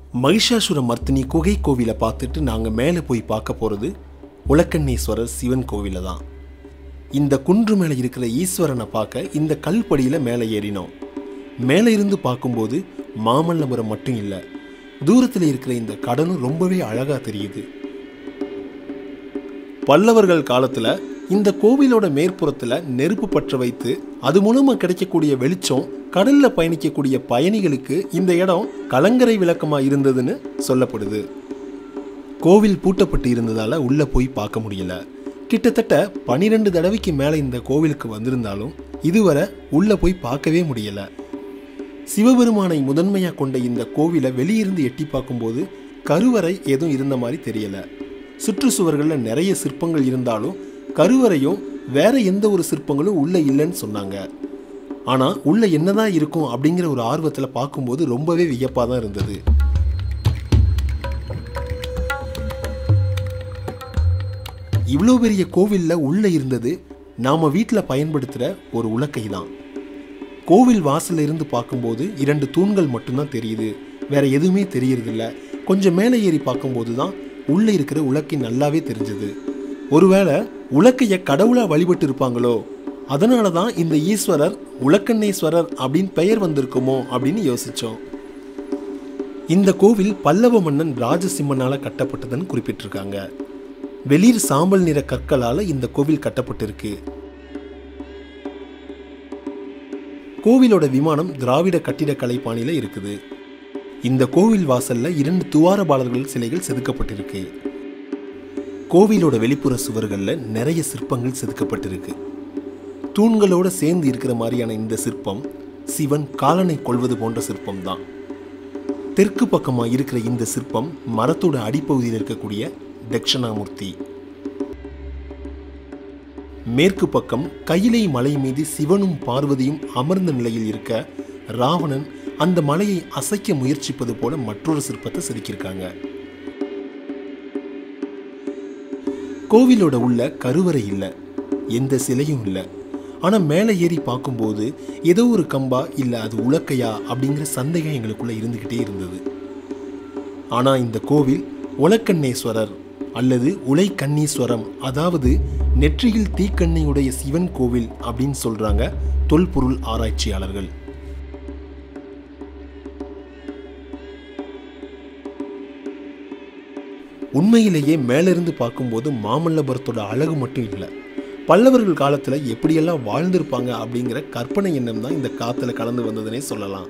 மகிஷாசுர மர்த்தினி குகை கோவிலை பார்த்துட்டு நாங்கள் மேலே போய் பார்க்க போகிறது உலக்கண்ணீஸ்வரர் சிவன் கோவிலை தான் இந்த குன்று மேலே இருக்கிற ஈஸ்வரனை பார்க்க இந்த கல்படியில் மேலே ஏறினோம் மேலே இருந்து பார்க்கும்போது மாமல்லபுரம் மட்டும் இல்லை தூரத்தில் இருக்கிற இந்த கடலும் ரொம்பவே அழகாக தெரியுது பல்லவர்கள் காலத்தில் இந்த கோவிலோட மேற்புறத்தில் நெருப்பு பற்ற வைத்து அது மூலமாக கிடைக்கக்கூடிய வெளிச்சம் கடலில் பயணிக்கக்கூடிய பயணிகளுக்கு இந்த இடம் கலங்கரை விளக்கமாக இருந்ததுன்னு சொல்லப்படுது கோவில் பூட்டப்பட்டு இருந்ததால் உள்ளே போய் பார்க்க முடியல கிட்டத்தட்ட பனிரெண்டு தடவைக்கு மேலே இந்த கோவிலுக்கு வந்திருந்தாலும் இதுவரை உள்ளே போய் பார்க்கவே முடியல சிவபெருமானை முதன்மையாக கொண்ட இந்த கோவிலை வெளியிருந்து எட்டி பார்க்கும்போது கருவறை எதுவும் இருந்த மாதிரி தெரியல சுற்றுச்சுவர்களில் நிறைய சிற்பங்கள் இருந்தாலும் கருவறையும் வேற எந்த ஒரு சிற்பங்களும் உள்ள இல்லைன்னு சொன்னாங்க ஆனால் உள்ள என்னதான் இருக்கும் அப்படிங்கிற ஒரு ஆர்வத்தில் பார்க்கும்போது ரொம்பவே வியப்பாக தான் இருந்தது இவ்வளோ பெரிய கோவிலில் உள்ளே இருந்தது நாம் வீட்டில் பயன்படுத்துகிற ஒரு உலக்கை தான் கோவில் வாசல்ல இருந்து பார்க்கும்போது இரண்டு தூண்கள் மட்டும்தான் தெரியுது வேற எதுவுமே தெரியறதில்ல கொஞ்சம் மேலே ஏறி பார்க்கும்போது தான் உள்ளே இருக்கிற உலக்கை நல்லாவே தெரிஞ்சது ஒருவேளை உலக்கைய கடவுளா வழிபட்டு இருப்பாங்களோ அதனால தான் இந்த ஈஸ்வரர் உலக்கண்ணேஸ்வரர் அப்படின்னு பெயர் வந்திருக்குமோ அப்படின்னு யோசிச்சோம் இந்த கோவில் பல்லவ மன்னன் ராஜசிம்மனால கட்டப்பட்டதுன்னு குறிப்பிட்டிருக்காங்க வெளிர் சாம்பல் நிற கற்களால இந்த கோவில் கட்டப்பட்டிருக்கு கோவிலோட விமானம் திராவிட கட்டிடக்கலை பாணியில இருக்குது இந்த கோவில் வாசல்ல இரண்டு துவாரபாலர்கள் சிலைகள் செதுக்கப்பட்டிருக்கு கோவிலோட வெளிப்புற சுவர்கள்ல நிறைய சிற்பங்கள் செதுக்கப்பட்டிருக்கு தூண்களோட சேர்ந்து இருக்கிற மாதிரியான இந்த சிற்பம் சிவன் காலனை கொள்வது போன்ற சிற்பம் தான் தெற்கு பக்கமா இருக்கிற இந்த சிற்பம் மரத்தோட அடிப்பகுதியில் இருக்கக்கூடிய தட்சிணாமூர்த்தி மேற்கு பக்கம் கையிலை மலை மீது சிவனும் பார்வதியும் அமர்ந்த நிலையில் இருக்க ராவணன் அந்த மலையை அசைக்க முயற்சிப்பது போல மற்றொரு சிற்பத்தை செதுக்கியிருக்காங்க கோவிலோட உள்ள கருவறை இல்லை எந்த சிலையும் இல்லை ஆனால் மேலே ஏறி பார்க்கும்போது ஏதோ ஒரு கம்பா இல்லை அது உலக்கையா அப்படிங்கிற சந்தேகம் எங்களுக்குள்ள இருந்துக்கிட்டே இருந்தது ஆனால் இந்த கோவில் உலக்கண்ணேஸ்வரர் அல்லது உலைக்கண்ணீஸ்வரம் அதாவது நெற்றியில் தீக்கண்ணையுடைய சிவன் கோவில் அப்படின்னு சொல்றாங்க தொல்பொருள் ஆராய்ச்சியாளர்கள் உண்மையிலேயே மேலிருந்து பார்க்கும்போது மாமல்லபுரத்தோட அழகு மட்டும் இல்லை பல்லவர்கள் காலத்தில் எப்படியெல்லாம் வாழ்ந்திருப்பாங்க அப்படிங்கிற கற்பனை எண்ணம் தான் இந்த காத்துல கலந்து வந்ததுனே சொல்லலாம்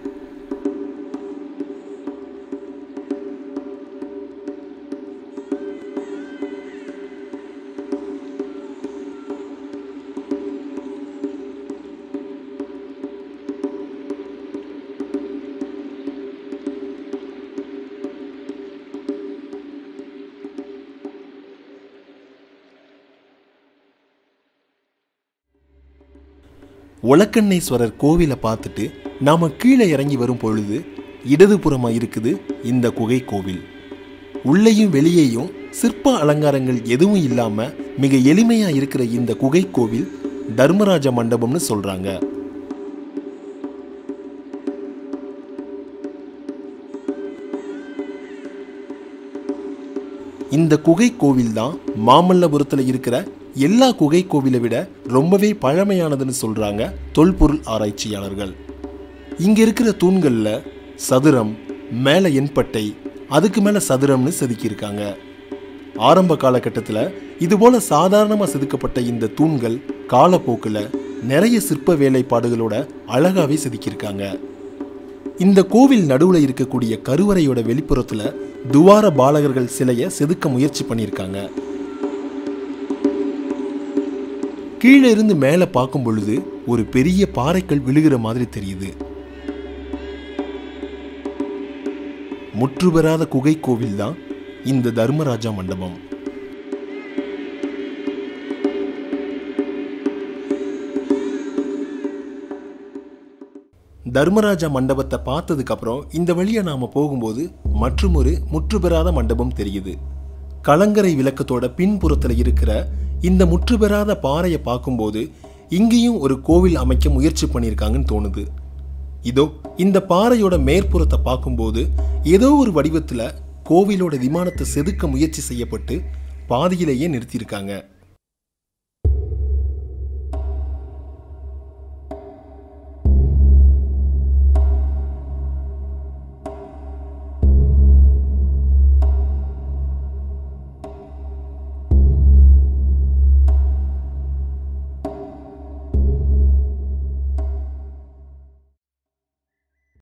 உலக்கண்ணேஸ்வரர் கோவிலை பார்த்துட்டு நாம கீழே இறங்கி வரும் பொழுது இடதுபுறமா இருக்குது இந்த குகை கோவில் உள்ளேயும் வெளியேயும் சிற்ப அலங்காரங்கள் எதுவும் இல்லாம மிக எளிமையா இருக்கிற இந்த குகை கோவில் தர்மராஜ மண்டபம்னு சொல்றாங்க இந்த குகை கோவில் தான் மாமல்லபுரத்தில் இருக்கிற எல்லா குகை கோவிலை விட ரொம்பவே பழமையானதுன்னு சொல்றாங்க தொல்பொருள் ஆராய்ச்சியாளர்கள் இங்க இருக்கிற தூண்கள்ல சதுரம் மேலே எண்பட்டை அதுக்கு மேலே சதுரம்னு செதுக்கியிருக்காங்க ஆரம்ப காலகட்டத்தில் இதுபோல சாதாரணமாக செதுக்கப்பட்ட இந்த தூண்கள் காலப்போக்கில் நிறைய சிற்ப வேலைப்பாடுகளோட அழகாவே செதுக்கியிருக்காங்க இந்த கோவில் நடுவில் இருக்கக்கூடிய கருவறையோட வெளிப்புறத்தில் துவார பாலகர்கள் சிலையை செதுக்க முயற்சி பண்ணியிருக்காங்க கீழே இருந்து மேலே பார்க்கும் பொழுது ஒரு பெரிய பாறைக்கல் விழுகிற மாதிரி தெரியுது முற்று பெறாத குகை கோவில் தான் இந்த தர்மராஜா மண்டபம் தர்மராஜா மண்டபத்தை பார்த்ததுக்கு அப்புறம் இந்த வழியா நாம போகும்போது மற்றும் ஒரு முற்று பெறாத மண்டபம் தெரியுது கலங்கரை விளக்கத்தோட பின்புறத்துல இருக்கிற இந்த முற்று பெறாத பாறையை பார்க்கும்போது இங்கேயும் ஒரு கோவில் அமைக்க முயற்சி பண்ணியிருக்காங்கன்னு தோணுது இதோ இந்த பாறையோட மேற்புறத்தை பார்க்கும்போது ஏதோ ஒரு வடிவத்துல கோவிலோட விமானத்தை செதுக்க முயற்சி செய்யப்பட்டு பாதியிலேயே நிறுத்தியிருக்காங்க